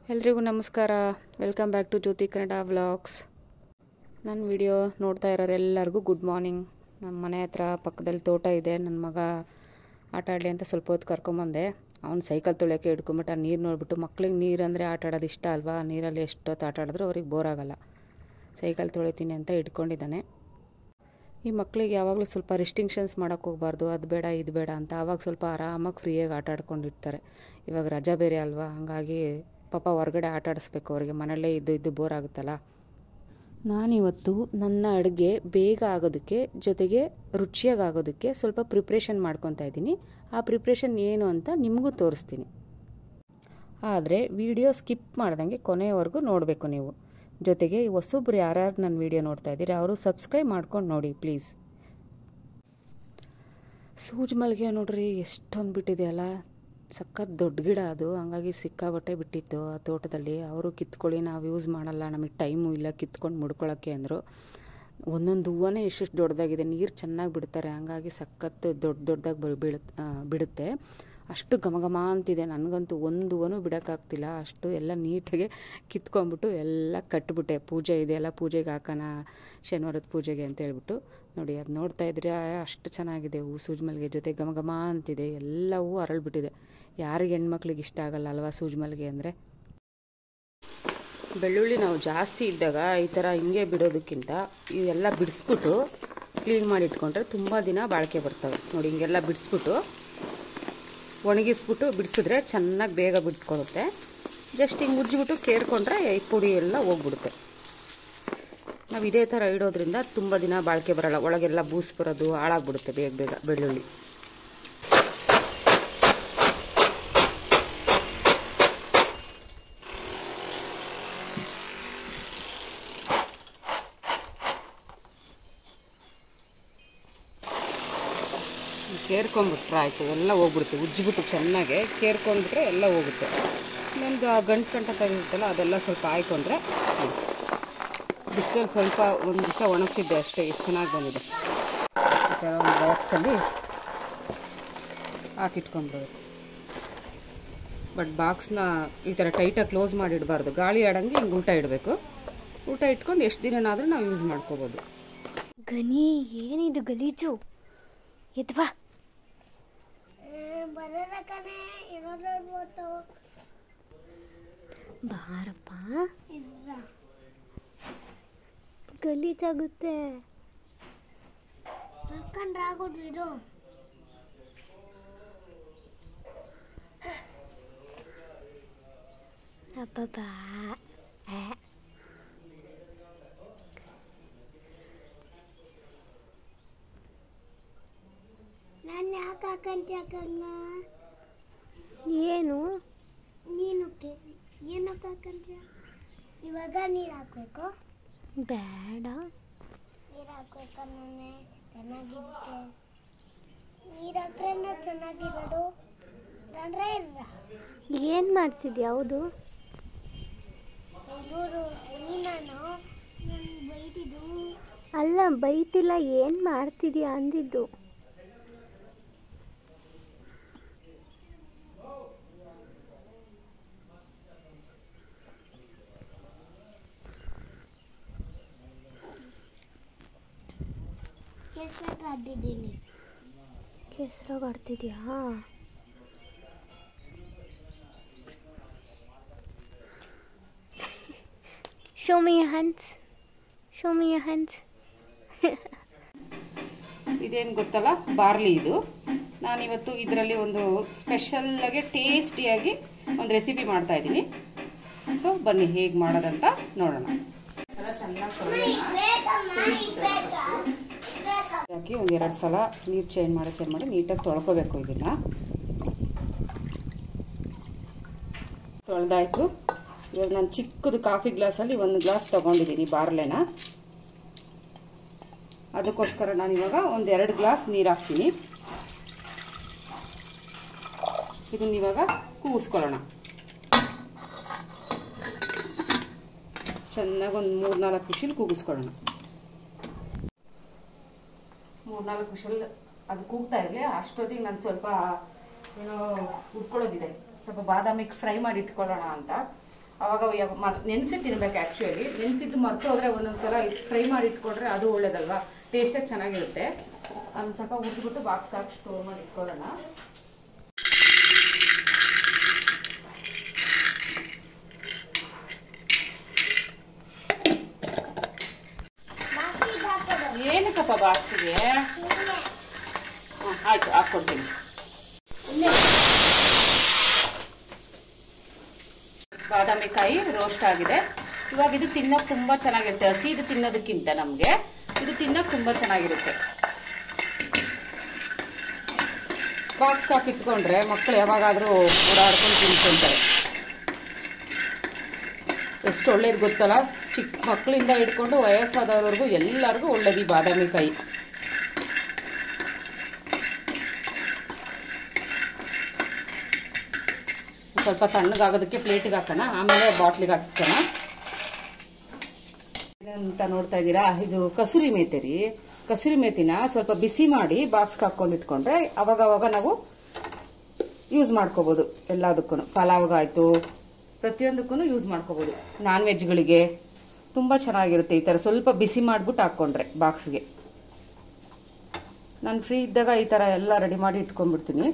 ಎಲ್ರಿಗೂ ನಮಸ್ಕಾರ welcome back to Jyothi Kannada vlogs ನನ್ನ ವಿಡಿಯೋ ನೋಡ್ತಾ ಇರೋರೆಲ್ಲರಿಗೂ ಗುಡ್ ಮಾರ್ನಿಂಗ್ ನಮ್ಮ ಮನೆ ಹತ್ರ ಪಕ್ಕದಲ್ಲಿ ತೋಟ ಇದೆ ನನ್ನ ಮಗ ಆಟ ಆಡಲಿ ಅಂತ ಸ್ವಲ್ಪ ಹೊತ್ತು ಕರ್ಕೊಂಬಂದೆ ಅವ್ನು ಸೈಕಲ್ ತೊಳೆಯೋಕ್ಕೆ ಹಿಡ್ಕೊಂಬಿಟ್ಟು ಆ ನೀರು ನೋಡ್ಬಿಟ್ಟು ಮಕ್ಳಿಗೆ ನೀರು ಅಂದರೆ ಆಟ ಆಡೋದು ಇಷ್ಟ ಅಲ್ವಾ ನೀರಲ್ಲಿ ಎಷ್ಟೊತ್ತು ಆಟ ಆಡಿದ್ರು ಅವ್ರಿಗೆ ಬೋರ್ ಆಗಲ್ಲ ಸೈಕಲ್ ತೊಳಿತೀನಿ ಅಂತ ಇಟ್ಕೊಂಡಿದ್ದಾನೆ ಈ ಮಕ್ಳಿಗೆ ಯಾವಾಗಲೂ ಸ್ವಲ್ಪ ರಿಸ್ಟಿಂಕ್ಷನ್ಸ್ ಮಾಡೋಕ್ಕೆ ಹೋಗ್ಬಾರ್ದು ಅದು ಬೇಡ ಇದು ಬೇಡ ಅಂತ ಆವಾಗ ಸ್ವಲ್ಪ ಆರಾಮಾಗಿ ಫ್ರೀಯಾಗಿ ಆಟ ಆಡ್ಕೊಂಡಿರ್ತಾರೆ ಇವಾಗ ರಜಾ ಬೇರೆ ಅಲ್ವಾ ಹಂಗಾಗಿ ಪಾಪ ಹೊರಗಡೆ ಆಟ ಆಡಿಸ್ಬೇಕು ಅವರಿಗೆ ಮನೆಯಲ್ಲೇ ಇದ್ದು ಇದ್ದು ಬೋರ್ ಆಗುತ್ತಲ್ಲ ನಾನಿವತ್ತು ನನ್ನ ಅಡುಗೆ ಬೇಗ ಆಗೋದಕ್ಕೆ ಜೊತೆಗೆ ರುಚಿಯಾಗಿ ಆಗೋದಕ್ಕೆ ಸ್ವಲ್ಪ ಪ್ರಿಪ್ರೇಷನ್ ಮಾಡ್ಕೊತಾ ಇದ್ದೀನಿ ಆ ಪ್ರಿಪ್ರೇಷನ್ ಏನು ಅಂತ ನಿಮಗೂ ತೋರಿಸ್ತೀನಿ ಆದರೆ ವಿಡಿಯೋ ಸ್ಕಿಪ್ ಮಾಡ್ದಂಗೆ ಕೊನೆಯವರೆಗೂ ನೋಡಬೇಕು ನೀವು ಜೊತೆಗೆ ಹೊಸೊಬ್ರು ಯಾರ್ಯಾರು ನನ್ನ ವಿಡಿಯೋ ನೋಡ್ತಾ ಇದ್ದೀರಿ ಅವರು ಸಬ್ಸ್ಕ್ರೈಬ್ ಮಾಡ್ಕೊಂಡು ನೋಡಿ ಪ್ಲೀಸ್ ಸೂಜ್ ಮಲ್ಲಿಗೆ ನೋಡ್ರಿ ಎಷ್ಟೊಂದು ಬಿಟ್ಟಿದೆಯಲ್ಲ ಸಖತ್ ದೊಡ್ಡ ಗಿಡ ಅದು ಹಂಗಾಗಿ ಸಿಕ್ಕಾಬಟ್ಟೆ ಬಿಟ್ಟಿತ್ತು ಆ ತೋಟದಲ್ಲಿ ಅವರು ಕಿತ್ಕೊಳ್ಳಿ ನಾವು ಯೂಸ್ ಮಾಡಲ್ಲ ನಮಗೆ ಟೈಮು ಇಲ್ಲ ಕಿತ್ಕೊಂಡು ಮುಡ್ಕೊಳ್ಳೋಕ್ಕೆ ಅಂದರು ಒಂದೊಂದು ಹೂವನೇ ಎಷ್ಟೆಷ್ಟು ದೊಡ್ಡದಾಗಿದೆ ನೀರು ಚೆನ್ನಾಗಿ ಬಿಡ್ತಾರೆ ಹಂಗಾಗಿ ಸಖತ್ ದೊಡ್ಡ ದೊಡ್ಡದಾಗಿ ಬ ಬೀಳು ಬಿಡುತ್ತೆ ಅಷ್ಟು ಘಮ ಘಮ ಅಂತಿದೆ ನನಗಂತೂ ಒಂದು ಹೂವನೂ ಬಿಡೋಕ್ಕಾಗ್ತಿಲ್ಲ ಅಷ್ಟು ಎಲ್ಲ ನೀಟಾಗಿ ಕಿತ್ಕೊಂಡ್ಬಿಟ್ಟು ಎಲ್ಲ ಕಟ್ಬಿಟ್ಟೆ ಪೂಜೆ ಇದೆಯಲ್ಲ ಪೂಜೆಗೆ ಹಾಕೋಣ ಶನಿವಾರದ ಪೂಜೆಗೆ ಅಂತ ಹೇಳ್ಬಿಟ್ಟು ನೋಡಿ ಅದು ನೋಡ್ತಾ ಇದ್ರೆ ಅಷ್ಟು ಚೆನ್ನಾಗಿದೆ ಹೂ ಸೂಜಿ ಮಲ್ಲಿಗೆ ಜೊತೆ ಘಮ ಘಮ ಅಂತಿದೆ ಎಲ್ಲ ಹೂ ಅರಳ್ಬಿಟ್ಟಿದೆ ಯಾರಿಗೆ ಹೆಣ್ಮಕ್ಳಿಗೆ ಇಷ್ಟ ಆಗಲ್ಲ ಅಲ್ವಾ ಸೂಜಿ ಮಲ್ಲಿಗೆ ಅಂದರೆ ಬೆಳ್ಳುಳ್ಳಿ ನಾವು ಜಾಸ್ತಿ ಇದ್ದಾಗ ಈ ಥರ ಹಿಂಗೆ ಬಿಡೋದಕ್ಕಿಂತ ಇವೆಲ್ಲ ಬಿಡಿಸ್ಬಿಟ್ಟು ಕ್ಲೀನ್ ಮಾಡಿ ಇಟ್ಕೊಂಡ್ರೆ ತುಂಬ ದಿನ ಬಾಳಿಕೆ ಬರ್ತವೆ ನೋಡಿ ಹಿಂಗೆಲ್ಲ ಬಿಡಿಸ್ಬಿಟ್ಟು ಒಣಗಿಸ್ಬಿಟ್ಟು ಬಿಡಿಸಿದ್ರೆ ಚೆನ್ನಾಗಿ ಬೇಗ ಬಿಟ್ಕೊಳ್ಳುತ್ತೆ ಜಸ್ಟ್ ಹಿಂಗೆ ಉಜ್ಜಿಬಿಟ್ಟು ಕೇರ್ಕೊಂಡ್ರೆ ಈ ಪುಡಿ ಎಲ್ಲ ಹೋಗ್ಬಿಡುತ್ತೆ ನಾವು ಇದೇ ಥರ ಇಡೋದ್ರಿಂದ ತುಂಬ ದಿನ ಬಾಳಿಕೆ ಬರೋಲ್ಲ ಒಳಗೆಲ್ಲ ಬೂಸ್ ಬರೋದು ಹಾಳಾಗ್ಬಿಡುತ್ತೆ ಬೇಗ ಬೇಗ ಬೆಳ್ಳುಳ್ಳಿ ಕೇರ್ಕೊಂಡ್ಬಿಟ್ರೆ ಆಯಿತು ಎಲ್ಲ ಹೋಗ್ಬಿಡುತ್ತೆ ಉಜ್ಜಿಬಿಟ್ಟು ಚೆನ್ನಾಗೆ ಕೇರ್ಕೊಂಡ್ಬಿಟ್ರೆ ಎಲ್ಲ ಹೋಗುತ್ತೆ ನಮ್ಮದು ಆ ಗಂಟು ಗಂಟ ತೆಗಿರುತ್ತಲ್ಲ ಅದೆಲ್ಲ ಸ್ವಲ್ಪ ಹಾಯ್ಕೊಂಡ್ರೆ ಬಿಸಿಲಲ್ಲಿ ಸ್ವಲ್ಪ ಒಂದು ದಿವಸ ಒಣಗಿಸಿದ್ದೆ ಅಷ್ಟೇ ಎಷ್ಟು ಚೆನ್ನಾಗಿ ಬಂದಿದೆ ಈ ಥರ ಒಂದು ಬಾಕ್ಸಲ್ಲಿ ಹಾಕಿಟ್ಕೊಂಡ್ಬಿಡೋದು ಬಟ್ ಬಾಕ್ಸ್ನ ಈ ಥರ ಟೈಟಾಗಿ ಕ್ಲೋಸ್ ಮಾಡಿ ಇಡಬಾರ್ದು ಗಾಳಿ ಆಡಂಗೆ ಹಿಂಗೆ ಊಟ ಇಡಬೇಕು ಊಟ ಇಟ್ಕೊಂಡು ಎಷ್ಟು ದಿನನಾದರೂ ನಾವು ಯೂಸ್ ಮಾಡ್ಕೋಬೋದು ಗನಿ ಏನಿದು ಗಲೀಜು ಎದ್ವಾ ಬರಲ್ಲ ಕಣೆ ಏನಾದ್ರು ಇರ್ಬೋದು ಬಾರಪ್ಪ ಇಲ್ಲ ಗಲೀಜಾಗುತ್ತೆ ಕರ್ಕೊಂಡ್ರೆ ಆಗೋದು ಇದು ಅಬ್ಬಬ್ಬಾ ಆ. ನಾನು ಯಾಕೆ ಹಾಕಂತೀಯ ಕಣ್ಣ ಏನು ನೀನು ಕೆ- ಏನಕ್ಕೆ ಹಾಕಂತೀಯ ಇವಾಗ ನೀರು ಹಾಕ್ಬೇಕು ಬೇಡ ನೀರು ಹಾಕ್ಬೇಕು ನಾನೇ ಚೆನ್ನಾಗಿರುತ್ತೆ ನೀರು ಹಾಕ್ರೆ ಚೆನ್ನಾಗಿರೋದು ಅಂದ್ರೆ ಇಲ್ಲ ಏನು ಮಾಡ್ತಿದ್ಯಾ ಹೌದು ಇವರು ನೀನು ಬೈದಿದ್ದು ಅಲ್ಲ ಬೈತಿಲ್ಲ ಏನು ಮಾಡ್ತಿದ್ಯಾ ಅಂದಿದ್ದು ಕೆಸಕ್ಕೆ ಅಡ್ಡಿದ್ದೀನಿ ಕೆಸ್ರಾಗ ಆಡ್ತಿದ್ಯಾ ಶೋಮಿಯ ಹನ್ಸ್ ಶೋಮಿಯ ಹನ್ಸ್ ಇದೇನು ಗೊತ್ತಲ್ಲ ಬಾರ್ಲಿ ಇದು ನಾನಿವತ್ತು ಇದರಲ್ಲಿ ಒಂದು ಸ್ಪೆಷಲ್ಲಾಗಿ ಟೇಸ್ಟಿಯಾಗಿ ಒಂದು ರೆಸಿಪಿ ಮಾಡ್ತಾ ಇದ್ದೀನಿ ಸೊ ಬನ್ನಿ ಹೇಗೆ ಮಾಡೋದಂತ ನೋಡೋಣ ಹಾಕಿ ಒಂದು ಎರಡು ಸಲ ನೀರು ಚೇಂಜ್ ಮಾಡಿ ಚೇಂಜ್ ಮಾಡಿ ನೀಟಾಗಿ ತೊಳ್ಕೊಬೇಕು ಇದನ್ನು ತೊಳೆದಾಯ್ತು ಇವಾಗ ನಾನು ಚಿಕ್ಕದು ಕಾಫಿ ಗ್ಲಾಸಲ್ಲಿ ಒಂದು ಗ್ಲಾಸ್ ತೊಗೊಂಡಿದ್ದೀನಿ ಬಾರ್ಲೆನ ಅದಕ್ಕೋಸ್ಕರ ನಾನು ಇವಾಗ ಒಂದು ಎರಡು ಗ್ಲಾಸ್ ನೀರು ಹಾಕ್ತೀನಿ ಇದನ್ನ ಇವಾಗ ಕೂಗಿಸ್ಕೊಳ್ಳೋಣ ಚೆನ್ನಾಗಿ ಒಂದು ಮೂರ್ನಾಲ್ಕು ವಿಷಲ್ ಕೂಗಿಸ್ಕೊಳ್ಳೋಣ ಮೂರ್ನಾಲ್ಕು ವಿಷಲ್ ಅದು ಕೂಗ್ತಾ ಇರಲಿ ಅಷ್ಟೊತ್ತಿಗೆ ನಾನು ಸ್ವಲ್ಪ ಏನೋ ಉಟ್ಕೊಳ್ಳೋದಿದೆ ಸ್ವಲ್ಪ ಬಾದಾಮಿಗೆ ಫ್ರೈ ಮಾಡಿ ಇಟ್ಕೊಳ್ಳೋಣ ಅಂತ ಅವಾಗ ನೆನೆಸಿ ತಿನ್ಬೇಕು ಆ್ಯಕ್ಚುಲಿ ನೆನೆಸಿದ್ದು ಮರ್ತು ಹೋದ್ರೆ ಒಂದೊಂದ್ಸಲ ಫ್ರೈ ಮಾಡಿ ಇಟ್ಕೊಂಡ್ರೆ ಅದು ಒಳ್ಳೇದಲ್ವಾ ಟೇಸ್ಟಾಗಿ ಚೆನ್ನಾಗಿರುತ್ತೆ ಅದನ್ನ ಸ್ವಲ್ಪ ಉಟ್ಬಿಟ್ಟು ಬಾಕ್ಸ್ ಹಾಕಿ ಸ್ಟೋರ್ ಮಾಡಿ ಇಟ್ಕೊಳ್ಳೋಣ ಬಾಕಿ ಹಾಕೋದು ಏನಕ್ಕಪ್ಪ ಬಾಕ್ಸಿಗೆ ಸುಮ್ಮನೆ ಹ್ಞೂ ಆಯ್ತು ಹಾಕ್ಕೊಡ್ತೀನಿ ಬಾದಾಮಿ ಕಾಯಿ ರೋಸ್ಟ್ ಆಗಿದೆ ಇವಾಗ ಇದು ತಿನ್ನೋಕೆ ತುಂಬ ಚೆನ್ನಾಗಿರುತ್ತೆ ಹಸಿ ಇದು ತಿನ್ನೋದಕ್ಕಿಂತ ನಮಗೆ ಇದು ತಿನ್ನೋಕೆ ತುಂಬ ಚೆನ್ನಾಗಿರುತ್ತೆ ಬಾಕ್ಸ್ಗೆ ಹಾಕಿ ಇಟ್ಕೊಂಡ್ರೆ ಮಕ್ಕಳು ಯಾವಾಗಾದರೂ ಓಡಾಡ್ಕೊಂಡು ತಿನ್ಕೊಂತಾರೆ ಎಷ್ಟು ಒಳ್ಳೇದು ಗೊತ್ತಲ್ಲ ಚಿಕ್ಕ ಮಕ್ಕಳಿಂದ ಹಿಡ್ಕೊಂಡು ವಯಸ್ಸಾದವ್ರವರೆಗೂ ಎಲ್ಲರಿಗೂ ಒಳ್ಳೇದು ಈ ಬಾದಾಮಿ ಕಾಯಿ ಸ್ವಲ್ಪ ತಣ್ಣಗಾಗೋದಕ್ಕೆ ಪ್ಲೇಟಿಗೆ ಹಾಕೋಣ ಆಮೇಲೆ ಬಾಟ್ಲಿಗೆ ಹಾಕೋಣ ಅಂತ ನೋಡ್ತಾ ಇದ್ದೀರಾ ಇದು ಕಸೂರಿ ಮೇಥಿ ರೀ ಕಸೂರಿ ಮೇಥಿನ ಸ್ವಲ್ಪ ಬಿಸಿ ಮಾಡಿ ಬಾಕ್ಸ್ಗೆ ಹಾಕೊಂಡು ಇಟ್ಕೊಂಡ್ರೆ ಅವಾಗ ಅವಾಗ ನಾವು ಯೂಸ್ ಮಾಡ್ಕೋಬಹುದು ಎಲ್ಲದಕ್ಕೂ ಪಲಾವ್ಗಾಯ್ತು ಪ್ರತಿಯೊಂದಕ್ಕೂ ಯೂಸ್ ಮಾಡ್ಕೋಬಹುದು ನಾನ್ ವೆಜ್ಗಳಿಗೆ ತುಂಬ ಚೆನ್ನಾಗಿರುತ್ತೆ ಈ ಥರ ಸ್ವಲ್ಪ ಬಿಸಿ ಮಾಡಿಬಿಟ್ಟು ಹಾಕ್ಕೊಂಡ್ರೆ ಬಾಕ್ಸ್ಗೆ ನಾನು ಫ್ರೀ ಇದ್ದಾಗ ಈ ಥರ ಎಲ್ಲ ರೆಡಿ ಮಾಡಿ ಇಟ್ಕೊಂಡ್ಬಿಡ್ತೀನಿ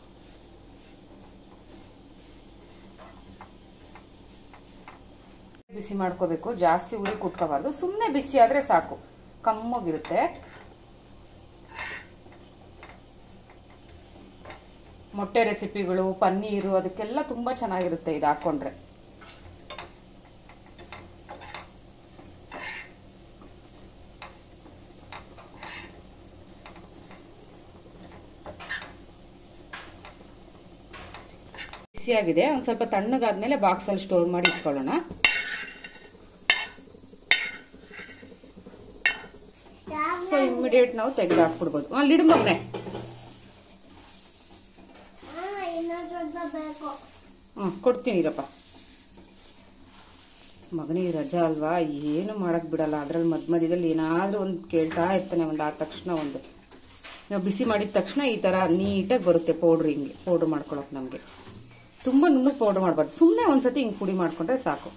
ಬಿಸಿ ಮಾಡ್ಕೋಬೇಕು ಜಾಸ್ತಿ ಉರಿ ಕುಟ್ಕೋಬಾರ್ದು ಸುಮ್ಮನೆ ಬಿಸಿ ಆದರೆ ಸಾಕು ಕಮ್ಮಗಿರುತ್ತೆ ಮೊಟ್ಟೆ ರೆಸಿಪಿಗಳು ಪನ್ನೀರು ಅದಕ್ಕೆಲ್ಲ ತುಂಬ ಚೆನ್ನಾಗಿರುತ್ತೆ ಇದು ಹಾಕ್ಕೊಂಡ್ರೆ ಬಿಸಿಯಾಗಿದೆ ಒಂದು ಸ್ವಲ್ಪ ತಣ್ಣಗಾದ್ಮೇಲೆ ಬಾಕ್ಸಲ್ಲಿ ಸ್ಟೋರ್ ಮಾಡಿ ಇಟ್ಕೊಳ್ಳೋಣ ಸೊ ಇಮಿಡಿಯೇಟ್ ನಾವು ತೆಗೆದು ಹಾಕ್ಬಿಡ್ಬೋದು ಅಲ್ಲಿ ಇಡು ಮಗನೆ ಹಾ ಇನ್ನೊಂದು ಸ್ವಲ್ಪ ಬೇಕು ಹ್ಞೂ ಕೊಡ್ತೀನಿ ಇರಪ್ಪ ಮಗನಿಗೆ ರಜಾ ಅಲ್ವಾ ಏನು ಮಾಡಕ್ ಬಿಡಲ್ಲ ಅದ್ರಲ್ಲಿ ಮಧ್ಯ ಮಧ್ಯದಲ್ಲಿ ಏನಾದರೂ ಒಂದು ಕೇಳ್ತಾ ಇರ್ತಾನೆ ಒಂದು ಆದ ತಕ್ಷಣ ಒಂದು ನಾವು ಬಿಸಿ ಮಾಡಿದ ತಕ್ಷಣ ಈ ಥರ ನೀಟಾಗಿ ಬರುತ್ತೆ ಪೌಡ್ರ್ ಹಿಂಗೆ ಪೌಡ್ರ್ ಮಾಡ್ಕೊಳಕ್ ನಮಗೆ ತುಂಬ ನುಣ್ಣಗೆ ಪೌಡ್ರ್ ಮಾಡಬಾರ್ದು ಸುಮ್ಮನೆ ಒಂದ್ಸತಿ ಹಿಂಗೆ ಪುಡಿ ಮಾಡ್ಕೊಂಡ್ರೆ ಸಾಕು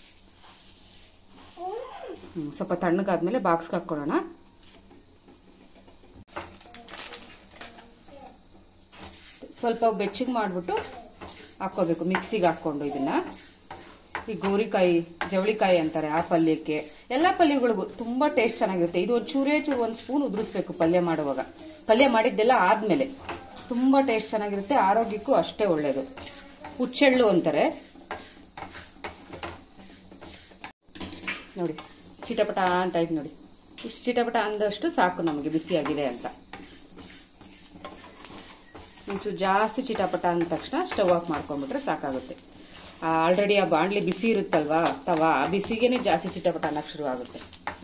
ಹ್ಮ್, ಸ್ವಲ್ಪ ತಣ್ಣಗಾದ್ಮೇಲೆ ಬಾಕ್ಸ್ಗೆ ಹಾಕ್ಕೊಳ್ಳೋಣ ಸ್ವಲ್ಪ ಬೆಚ್ಚಗೆ ಮಾಡಿಬಿಟ್ಟು ಹಾಕ್ಕೋಬೇಕು ಮಿಕ್ಸಿಗೆ ಹಾಕ್ಕೊಂಡು ಇದನ್ನ ಈ ಗೋರಿಕಾಯಿ ಜವಳಿಕಾಯಿ ಅಂತಾರೆ ಆ ಪಲ್ಯಕ್ಕೆ ಎಲ್ಲ ಪಲ್ಯಗಳಿಗೂ ತುಂಬ ಟೇಸ್ಟ್ ಚೆನ್ನಾಗಿರುತ್ತೆ ಇದು ಒಂದು ಚೂರೇ ಚೂರು ಒಂದು ಸ್ಪೂನ್ ಉದುರಿಸ್ಬೇಕು ಪಲ್ಯ ಮಾಡುವಾಗ ಪಲ್ಯ ಮಾಡಿದ್ದೆಲ್ಲ ಆದಮೇಲೆ ತುಂಬ ಟೇಸ್ಟ್ ಚೆನ್ನಾಗಿರುತ್ತೆ ಆರೋಗ್ಯಕ್ಕೂ ಅಷ್ಟೇ ಒಳ್ಳೆಯದು ಹುಚ್ಚೆಳ್ಳು ಅಂತಾರೆ ನೋಡಿ ಚಿಟಪಟ ಅಂತ ಆಯ್ತು ನೋಡಿ ಇಷ್ಟು ಚಿಟಪಟ ಅಂದಷ್ಟು ಸಾಕು ನಮಗೆ ಬಿಸಿಯಾಗಿದೆ ಅಂತ ಒಂಚೂರು ಜಾಸ್ತಿ ಚಿಟಪಟ ಅಂದ ತಕ್ಷಣ ಸ್ಟವ್ ಆಫ್ ಮಾಡ್ಕೊಂಡ್ಬಿಟ್ರೆ ಸಾಕಾಗುತ್ತೆ ಆಲ್ರೆಡಿ ಆ ಬಾಣಲಿ ಬಿಸಿ ಇರುತ್ತಲ್ವಾ ತವಾ ಆ ಬಿಸಿಗೇನೆ ಜಾಸ್ತಿ ಚಿಟಪಟ ಅನ್ನಕ್ಕೆ ಶುರು ಆಗುತ್ತೆ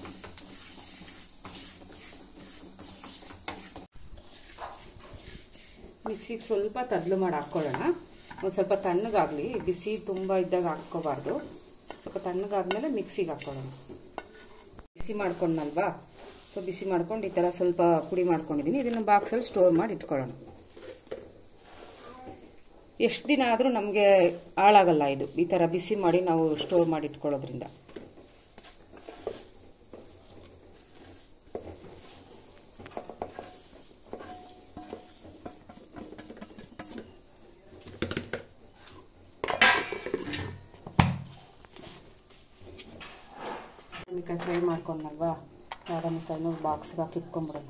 ಮಿಕ್ಸಿಗೆ ಸ್ವಲ್ಪ ತದ್ಲು ಮಾಡಿ ಹಾಕ್ಕೊಳ್ಳೋಣ ಒಂದು ಸ್ವಲ್ಪ ತಣ್ಣಗಾಗಲಿ ಬಿಸಿ ತುಂಬ ಇದ್ದಾಗ ಹಾಕ್ಕೋಬಾರ್ದು ಸ್ವಲ್ಪ ತಣ್ಣಗಾದ್ಮೇಲೆ ಮಿಕ್ಸಿಗೆ ಹಾಕ್ಕೊಳ್ಳೋಣ ಬಿಸಿ ಮಾಡ್ಕೊಂಡ್ನಲ್ವಾ ಸೊ ಬಿಸಿ ಮಾಡ್ಕೊಂಡು ಈ ಥರ ಸ್ವಲ್ಪ ಪುಡಿ ಮಾಡ್ಕೊಂಡಿದ್ದೀನಿ ಇದನ್ನು ಬಾಕ್ಸಲ್ಲಿ ಸ್ಟೋರ್ ಮಾಡಿ ಇಟ್ಕೊಳ್ಳೋಣ ಎಷ್ಟು ದಿನ ಆದರೂ ನಮಗೆ ಹಾಳಾಗಲ್ಲ ಇದು ಈ ಥರ ಬಿಸಿ ಮಾಡಿ ನಾವು ಸ್ಟೋರ್ ಮಾಡಿ ಇಟ್ಕೊಳ್ಳೋದ್ರಿಂದ ಬಾದಾಮಿಕಾಯಿ ಫ್ರೈ ಮಾಡ್ಕೊಂಡಲ್ವಾ ಬಾದಾಮಿಕಾಯಿನೂ ಬಾಕ್ಸ್ಗೆ ಹಾಕಿ ಇಟ್ಕೊಂಡ್ಬಿಡೋಣ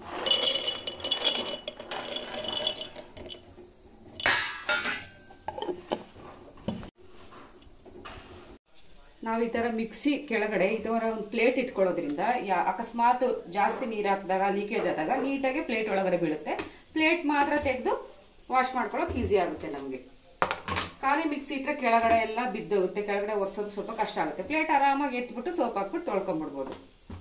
ನಾವು ಈ ಥರ ಮಿಕ್ಸಿ ಕೆಳಗಡೆ ಈ ಥರ ಒಂದು ಪ್ಲೇಟ್ ಇಟ್ಕೊಳ್ಳೋದ್ರಿಂದ ಯಾ ಅಕಸ್ಮಾತ್ ಜಾಸ್ತಿ ನೀರು ಹಾಕಿದಾಗ ಲೀಕೇಜ್ ಆದಾಗ ನೀಟಾಗಿ ಪ್ಲೇಟ್ ಒಳಗಡೆ ಬೀಳುತ್ತೆ ಪ್ಲೇಟ್ ಮಾತ್ರ ತೆಗೆದು ವಾಶ್ ಮಾಡ್ಕೊಳ್ಳೋಕೆ ಈಸಿ ಆಗುತ್ತೆ ನಮಗೆ ಖಾಲಿ ಮಿಕ್ಸಿ ಇಟ್ಟರೆ ಕೆಳಗಡೆ ಎಲ್ಲ ಬಿದ್ದೋಗುತ್ತೆ ಕೆಳಗಡೆ ಒರೆಸೋದು ಸ್ವಲ್ಪ ಕಷ್ಟ ಆಗುತ್ತೆ ಪ್ಲೇಟ್ ಆರಾಮಾಗಿ ಎತ್ಬಿಟ್ಟು ಸೋಪ್ ಹಾಕ್ಬಿಟ್ಟು ತೊಳ್ಕೊಂಡ್ಬಿಡ್ಬೋದು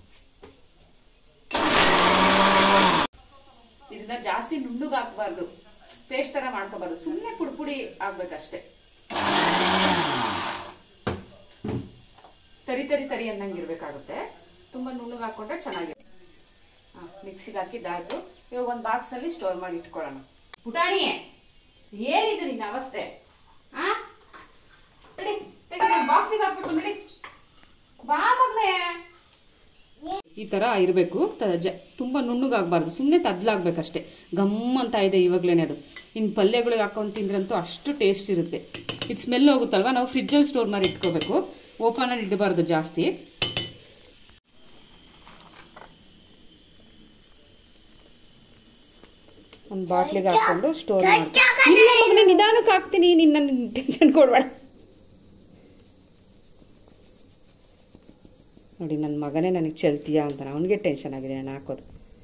ಇದನ್ನ ಜಾಸ್ತಿ ನುಣ್ಣಗೆ ಹಾಕ್ಬಾರ್ದು ಪೇಸ್ಟ್ ತರ ಮಾಡ್ಕೋಬಾರ್ದು ಸುಮ್ಮನೆ ಪುಡಿ ಪುಡಿ ಆಗ್ಬೇಕಷ್ಟೇ ತರಿ ತರಿ ತರಿ ಅನ್ನಂಗೆ ಇರ್ಬೇಕಾಗುತ್ತೆ ತುಂಬಾ ನುಣ್ಣಗೆ ಹಾಕೊಂಡ್ರೆ ಚೆನ್ನಾಗಿರುತ್ತೆ ಹಾ ಮಿಕ್ಸಿಗೆ ಹಾಕಿದ್ದಾಯ್ತು ಇವಾಗ ಒಂದು ಬಾಕ್ಸ್ ಅಲ್ಲಿ ಸ್ಟೋರ್ ಮಾಡಿ ಇಟ್ಕೊಳ್ಳೋಣ ಪುಟಾಣಿ ಏನಿದು ನಿನ್ನ ಅವಸ್ಥೆ ಆ ತಡಿ ಬಾಕ್ಸಿಗೆ ಹಾಕ್ಬೇಕು ನಡಿ ಬಾ ಮಗನೇ ಈ ಥರ ಇರಬೇಕು ಜ ತುಂಬ ನುಣ್ಣಗಾಗಬಾರ್ದು ಸುಮ್ಮನೆ ತದ್ಲಾಗಬೇಕಷ್ಟೇ ಗಮ್ ಅಂತ ಇದೆ ಇವಾಗಲೇ ಅದು ಇನ್ನು ಪಲ್ಯಗಳಿಗೆ ಹಾಕೊಂಡು ತಿಂದ್ರಂತೂ ಅಷ್ಟು ಟೇಸ್ಟ್ ಇರುತ್ತೆ ಇದು ಸ್ಮೆಲ್ ಹೋಗುತ್ತಲ್ವ ನಾವು ಫ್ರಿಜ್ಜಲ್ಲಿ ಸ್ಟೋರ್ ಮಾಡಿ ಇಟ್ಕೋಬೇಕು ಓಪನಲ್ಲಿ ಇಡಬಾರ್ದು ಜಾಸ್ತಿ ಒಂದು ಬಾಟ್ಲಿಗೆ ಹಾಕ್ಕೊಂಡು ಸ್ಟೋರ್ ಮಾಡ್ತೀನಿ ಇಲ್ಲ ಮಗನೇ ನಿಧಾನಕ್ಕೆ ಹಾಕ್ತೀನಿ ನಿನ್ನ ಟೆನ್ಷನ್ ಕೊಡಬೇಡ ನೋಡಿ ನನ್ನ ಮಗನೇ ನನಗೆ ಚೆಲ್ತೀಯಾ ಅಂತಾನೆ ಅವನಿಗೆ ಟೆನ್ಷನ್ ಆಗಿದೆ ನಾನು ಹಾಕೋದು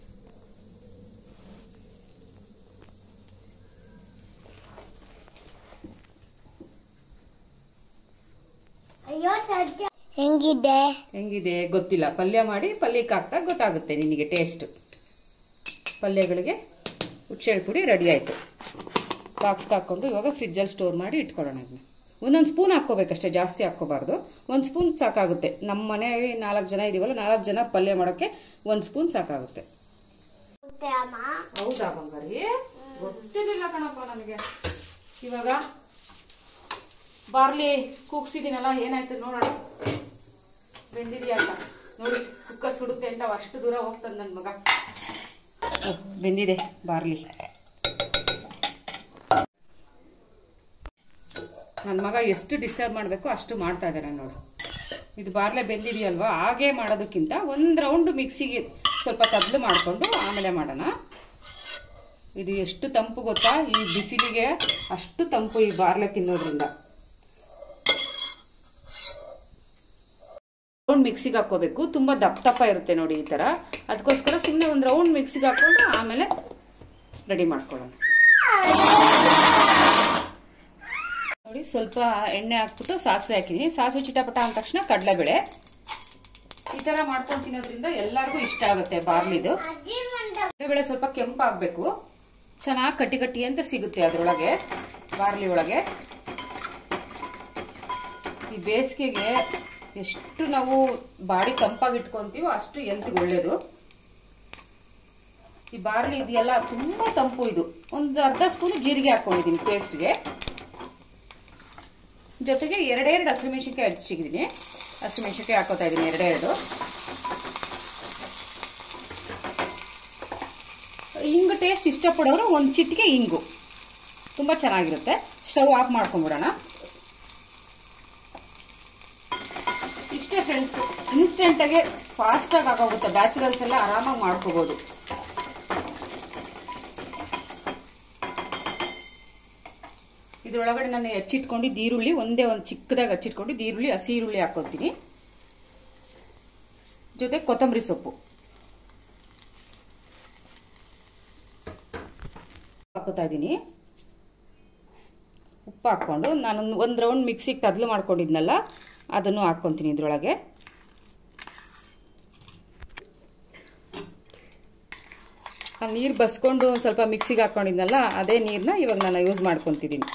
ಅಯ್ಯೋ ಸಜ್ಜ ಹೆಂಗಿದೆ ಹೆಂಗಿದೆ ಗೊತ್ತಿಲ್ಲ ಪಲ್ಯ ಮಾಡಿ ಪಲ್ಯಕ್ಕೆ ಹಾಕ್ದಾಗ ಗೊತ್ತಾಗುತ್ತೆ ನಿನಗೆ ಟೇಸ್ಟ್ ಪಲ್ಯಗಳಿಗೆ ಹುಚ್ಚೆಳ್ ಪುಡಿ ರೆಡಿ ಆಯಿತು ಬಾಕ್ಸ್ಗೆ ಹಾಕ್ಕೊಂಡು ಇವಾಗ ಫ್ರಿಜ್ಜಲ್ಲಿ ಸ್ಟೋರ್ ಮಾಡಿ ಇಟ್ಕೊಳ್ಳೋಣ ಇದನ್ನ ಒಂದೊಂದು ಸ್ಪೂನ್ ಹಾಕ್ಕೋಬೇಕಷ್ಟೇ ಜಾಸ್ತಿ ಹಾಕ್ಕೋಬಾರ್ದು ಒಂದು ಸ್ಪೂನ್ ಸಾಕಾಗುತ್ತೆ ನಮ್ಮ ಮನೆಯಲ್ಲಿ ನಾಲ್ಕು ಜನ ಇದೀವಲ್ಲ ನಾಲ್ಕು ಜನ ಪಲ್ಯ ಮಾಡೋಕ್ಕೆ ಒಂದು ಸ್ಪೂನ್ ಸಾಕಾಗುತ್ತೆ ಮತ್ತೆ ಅಮ್ಮ ಹೌದಾ ಬಂಗಾರಿ ಗೊತ್ತಿರಲಿಲ್ಲ ಕಣಪ್ಪ ನನಗೆ ಇವಾಗ ಬಾರ್ಲಿ ಕೂಗ್ಸಿದ್ದೀನಲ್ಲ ಏನಾಯ್ತು ನೋಡೋಣ ಬೆಂದಿದೆಯಾ ಅಂತ ನೋಡಿ ಕುಕ್ಕರ್ ಸುಡುತ್ತೆ ಅಂತ ಅಷ್ಟು ದೂರ ಹೋಗ್ತದೆ ನನ್ನ ಮಗ ಓಹ್, ಬೆಂದಿದೆ ಬಾರ್ಲಿ ನನ್ನ ಮಗ ಎಷ್ಟು ಡಿಸ್ಟರ್ಬ್ ಮಾಡಬೇಕು ಅಷ್ಟು ಮಾಡ್ತಾ ಇದ್ದಾರೆ ನೋಡು ಇದು ಬಾರ್ಲೆ ಬೆಂದಿದೆಯಲ್ವಾ ಹಾಗೇ ಮಾಡೋದಕ್ಕಿಂತ ಒಂದು ರೌಂಡ್ ಮಿಕ್ಸಿಗೆ ಸ್ವಲ್ಪ ತದ್ಲು ಮಾಡಿಕೊಂಡು ಆಮೇಲೆ ಮಾಡೋಣ ಇದು ಎಷ್ಟು ತಂಪು ಗೊತ್ತಾ ಈ ಬಿಸಿಲಿಗೆ ಅಷ್ಟು ತಂಪು ಈ ಬಾರ್ಲೆ ತಿನ್ನೋದ್ರಿಂದ ರೌಂಡ್ ಮಿಕ್ಸಿಗೆ ಹಾಕ್ಕೋಬೇಕು ತುಂಬ ದಪ್ಪ ದಪ್ಪ ಇರುತ್ತೆ ನೋಡಿ ಈ ಥರ ಅದಕ್ಕೋಸ್ಕರ ಸುಮ್ಮನೆ ಒಂದು ರೌಂಡ್ ಮಿಕ್ಸಿಗೆ ಹಾಕ್ಕೊಂಡು ಆಮೇಲೆ ರೆಡಿ ಮಾಡ್ಕೊಳ್ಳೋಣ ನೋಡಿ ಸ್ವಲ್ಪ ಎಣ್ಣೆ ಹಾಕ್ಬಿಟ್ಟು ಸಾಸಿವೆ ಹಾಕಿದ್ದೀನಿ ಸಾಸಿವೆ ಚಿಟಪಟ ಅಂದ ತಕ್ಷಣ ಕಡಲೆಬೇಳೆ ಈ ಥರ ಮಾಡ್ಕೊಂಡು ತಿನ್ನೋದ್ರಿಂದ ಎಲ್ಲರಿಗೂ ಇಷ್ಟ ಆಗುತ್ತೆ ಬಾರ್ಲಿದು ಅಜ್ಜಿ ಮಂದ ಕಡಲೆಬೇಳೆ ಸ್ವಲ್ಪ ಕೆಂಪಾಗಬೇಕು ಚೆನ್ನಾಗಿ ಕಟ್ಟಿ ಕಟ್ಟಿ ಅಂತ ಸಿಗುತ್ತೆ ಅದರೊಳಗೆ ಬಾರ್ಲಿ ಒಳಗೆ ಈ ಬೇಸಿಗೆಗೆ ಎಷ್ಟು ನಾವು ಬಾಡಿ ತಂಪಾಗಿ ಇಟ್ಕೊಂತೀವೋ ಅಷ್ಟು ಹೆಲ್ತ್ಗೆ ಒಳ್ಳೇದು ಈ ಬಾರ್ಲಿ ಇದೆಯಲ್ಲ ತುಂಬಾ ತಂಪು ಇದು ಒಂದು ಅರ್ಧ ಸ್ಪೂನ್ ಜೀರಿಗೆ ಹಾಕೊಂಡಿದ್ದೀನಿ ಪೇಸ್ಟ್ಗೆ ಜೊತೆಗೆ ಎರಡೆರಡು ಹಸಿಮೆಣಸಿನ್ಕಾಯಿ ಹಚ್ಚಿದ್ದೀನಿ ಹಸಿಮೆಣಸಿನ್ಕಾಯಿ ಹಾಕೋತಾ ಇದ್ದೀನಿ ಎರಡೆರಡು ಹಿಂಗು ಟೇಸ್ಟ್ ಇಷ್ಟಪಡೋರು ಒಂದು ಚಿಟಿಕೆ ಹಿಂಗು ತುಂಬ ಚೆನ್ನಾಗಿರುತ್ತೆ ಸ್ಟವ್ ಆಫ್ ಮಾಡ್ಕೊಂಬಿಡೋಣ ಇಷ್ಟೇ ಫ್ರೆಂಡ್ಸ್ ಇನ್ಸ್ಟೆಂಟಾಗೆ ಫಾಸ್ಟಾಗಿ ಆಗೋಗುತ್ತೆ ಬ್ಯಾಚುಲರ್ಸ್ ಎಲ್ಲ ಆರಾಮಾಗಿ ಮಾಡ್ಕೋಬೋದು ಇದ್ರೊಳಗಡೆ ನಾನು ಹೆಚ್ಚಿಟ್ಕೊಂಡಿದ್ದು ಈರುಳ್ಳಿ ಒಂದೇ ಒಂದು ಚಿಕ್ಕದಾಗಿ ಹಚ್ಚಿಟ್ಕೊಂಡಿದ್ದು ಈರುಳ್ಳಿ ಹಸಿ ಈರುಳ್ಳಿ ಹಾಕೋತೀನಿ ಜೊತೆ ಕೊತ್ತಂಬರಿ ಸೊಪ್ಪು ಹಾಕೋತಾ ಇದ್ದೀನಿ ಉಪ್ಪು ಹಾಕ್ಕೊಂಡು ನಾನು ಒಂದು ರೌಂಡ್ ಮಿಕ್ಸಿಗೆ ಕದ್ಲು ಮಾಡ್ಕೊಂಡಿದ್ನಲ್ಲ ಅದನ್ನು ಹಾಕ್ಕೊತೀನಿ ಇದ್ರೊಳಗೆ ಆ ನೀರು ಬಸ್ಕೊಂಡು ಒಂದು ಸ್ವಲ್ಪ ಮಿಕ್ಸಿಗೆ ಹಾಕ್ಕೊಂಡಿದ್ನಲ್ಲ ಅದೇ ನೀರನ್ನ ಇವಾಗ ನಾನು ಯೂಸ್ ಮಾಡ್ಕೊತಿದ್ದೀನಿ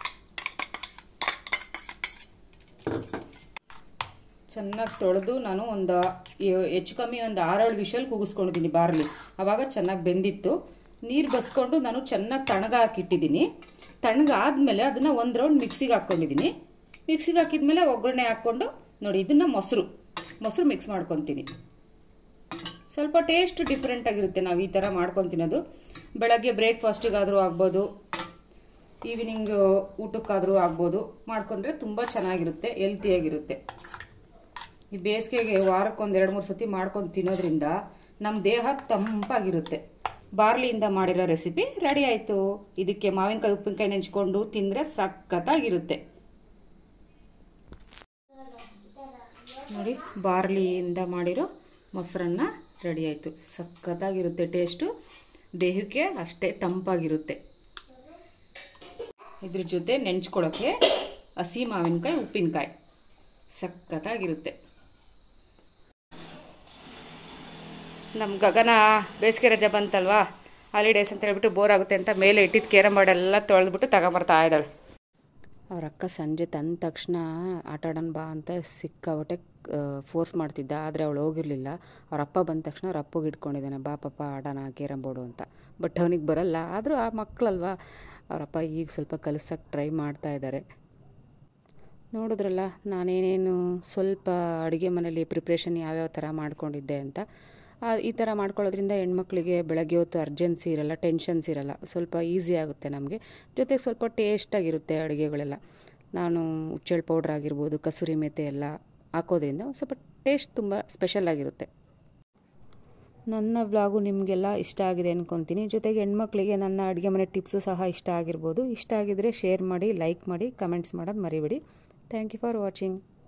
ಚೆನ್ನಾಗಿ ತೊಳೆದು ನಾನು ಒಂದು ಏ- ಹೆಚ್ಚು ಕಮ್ಮಿ ಒಂದು ಆರೇಳು ವಿಷಲ್ ಕೂಗಿಸ್ಕೊಂಡಿದ್ದೀನಿ ಬಾರ್ಲಿ ಆವಾಗ ಚೆನ್ನಾಗಿ ಬೆಂದಿತ್ತು ನೀರು ಬಸ್ಕೊಂಡು ನಾನು ಚೆನ್ನಾಗಿ ತಣ್ಣಗ ಹಾಕಿಟ್ಟಿದ್ದೀನಿ ತಣ್ಣಗಾದ್ಮೇಲೆ ಅದನ್ನು ಒಂದು ರೌಂಡ್ ಮಿಕ್ಸಿಗೆ ಹಾಕ್ಕೊಂಡಿದ್ದೀನಿ ಮಿಕ್ಸಿಗೆ ಹಾಕಿದ್ಮೇಲೆ ಒಗ್ಗರಣೆ ಹಾಕ್ಕೊಂಡು ನೋಡಿ ಇದನ್ನು ಮೊಸರು ಮೊಸರು ಮಿಕ್ಸ್ ಮಾಡ್ಕೊತೀನಿ ಸ್ವಲ್ಪ ಟೇಸ್ಟ್ ಡಿಫ್ರೆಂಟ್ ಆಗಿರುತ್ತೆ ನಾವು ಈ ಥರ ಮಾಡ್ಕೊಂಡು ತಿನ್ನೋದು ಬೆಳಗ್ಗೆ ಬ್ರೇಕ್ಫಾಸ್ಟಿಗಾದರೂ ಆಗ್ಬೋದು ಈವ್ನಿಂಗ್ ಊಟಕ್ಕಾದರೂ ಆಗ್ಬೋದು ಮಾಡ್ಕೊಂಡ್ರೆ ತುಂಬ ಚೆನ್ನಾಗಿರುತ್ತೆ ಹೆಲ್ತಿಯಾಗಿರುತ್ತೆ ಈ ಬೇಸಿಗೆಗೆ ವಾರಕ್ಕೆ ಒಂದು ಎರಡು ಮೂರು ಸತಿ ಮಾಡ್ಕೊಂಡು ತಿನ್ನೋದ್ರಿಂದ ನಮ್ಮ ದೇಹ ತಂಪಾಗಿರುತ್ತೆ ಬಾರ್ಲಿಯಿಂದ ಮಾಡಿರೋ ರೆಸಿಪಿ ರೆಡಿ ಆಯಿತು ಇದಕ್ಕೆ ಮಾವಿನಕಾಯಿ ಉಪ್ಪಿನಕಾಯಿ ನೆಂಚ್ಕೊಂಡು ತಿಂದರೆ ಸಖತ್ತಾಗಿರುತ್ತೆ ನೋಡಿ ಬಾರ್ಲಿಯಿಂದ ಮಾಡಿರೋ ಮೊಸರನ್ನ ರೆಡಿ ಆಯಿತು ಸಖತ್ತಾಗಿರುತ್ತೆ ಟೇಸ್ಟು ದೇಹಕ್ಕೆ ಅಷ್ಟೇ ತಂಪಾಗಿರುತ್ತೆ ಇದ್ರ ಜೊತೆ ನೆಂಚ್ಕೊಳ್ಳೋಕ್ಕೆ ಹಸಿ ಮಾವಿನಕಾಯಿ ಉಪ್ಪಿನಕಾಯಿ ಸಖತ್ತಾಗಿರುತ್ತೆ ನಮ್ಮ ಗಗನ ಬೇಸಿಗೆ ರಜೆ ಬಂತಲ್ವಾ ಹಾಲಿಡೇಸ್ ಅಂತ ಹೇಳ್ಬಿಟ್ಟು ಬೋರ್ ಆಗುತ್ತೆ ಅಂತ ಮೇಲೆ ಇಟ್ಟಿದ್ದು ಕೇರಮ್ ಬೋರ್ಡ್ ಎಲ್ಲ ತೊಳೆದ್ಬಿಟ್ಟು ತಗೊಂಬರ್ತಾ ಇದ್ದಾಳೆ ಅವ್ರ ಅಕ್ಕ ಸಂಜೆ ತಂದ ತಕ್ಷಣ ಆಟ ಆಡೋಣ ಬಾ ಅಂತ ಸಿಕ್ಕಾಬಟ್ಟೆ ಫೋರ್ಸ್ ಮಾಡ್ತಿದ್ದ ಆದರೆ ಅವಳು ಹೋಗಿರಲಿಲ್ಲ ಅವ್ರ ಅಪ್ಪ ಬಂದ ತಕ್ಷಣ ಅವ್ರ ಅಪ್ಪಗೆ ಇಟ್ಕೊಂಡಿದ್ದಾನೆ ಬಾ ಪಾಪ ಆಡೋಣ ಕೇರಮ್ ಬೋರ್ಡು ಅಂತ ಬಟ್ ಅವನಿಗೆ ಬರಲ್ಲ ಆದರೂ ಆ ಮಕ್ಕಳಲ್ವಾ ಅವರಪ್ಪ ಈಗ ಸ್ವಲ್ಪ ಕಲಿಸೋಕ್ಕೆ ಟ್ರೈ ಮಾಡ್ತಾ ಇದ್ದಾರೆ ನೋಡಿದ್ರಲ್ಲ ನಾನೇನೇನು ಸ್ವಲ್ಪ ಅಡುಗೆ ಮನೇಲಿ ಪ್ರಿಪ್ರೇಷನ್ ಯಾವ್ಯಾವ ಥರ ಮಾಡ್ಕೊಂಡಿದ್ದೆ ಅಂತ ಆ, ಈ ಥರ ಮಾಡ್ಕೊಳ್ಳೋದ್ರಿಂದ ಹೆಣ್ಮಕ್ಳಿಗೆ ಬೆಳಗ್ಗೆ ಹೊತ್ತು ಅರ್ಜೆನ್ಸಿ ಇರಲ್ಲ ಟೆನ್ಷನ್ಸ್ ಇರಲ್ಲ ಸ್ವಲ್ಪ ಈಸಿ ಆಗುತ್ತೆ ನಮಗೆ ಜೊತೆಗೆ ಸ್ವಲ್ಪ ಟೇಸ್ಟಾಗಿರುತ್ತೆ ಅಡುಗೆಗಳೆಲ್ಲ ನಾನು ಉಚ್ಚೆಳ್ಳು ಪೌಡ್ರ್ ಆಗಿರ್ಬೋದು ಕಸೂರಿ ಮೇಥಿ ಎಲ್ಲ ಹಾಕೋದ್ರಿಂದ ಒಂದ್ ಸ್ವಲ್ಪ ಟೇಸ್ಟ್ ತುಂಬ ಸ್ಪೆಷಲ್ ಆಗಿರುತ್ತೆ ನನ್ನ ಬ್ಲಾಗು ನಿಮಗೆಲ್ಲ ಇಷ್ಟ ಆಗಿದೆ ಅಂದ್ಕೊತೀನಿ ಜೊತೆಗೆ ಹೆಣ್ಮಕ್ಳಿಗೆ ನನ್ನ ಅಡುಗೆ ಮನೆ ಟಿಪ್ಸು ಸಹ ಇಷ್ಟ ಆಗಿರ್ಬೋದು ಇಷ್ಟ ಆಗಿದ್ರೆ ಶೇರ್ ಮಾಡಿ ಲೈಕ್ ಮಾಡಿ ಕಮೆಂಟ್ಸ್ ಮಾಡೋದು ಮರಿಬೇಡಿ ಥ್ಯಾಂಕ್ ಯು ಫಾರ್ ವಾಚಿಂಗ್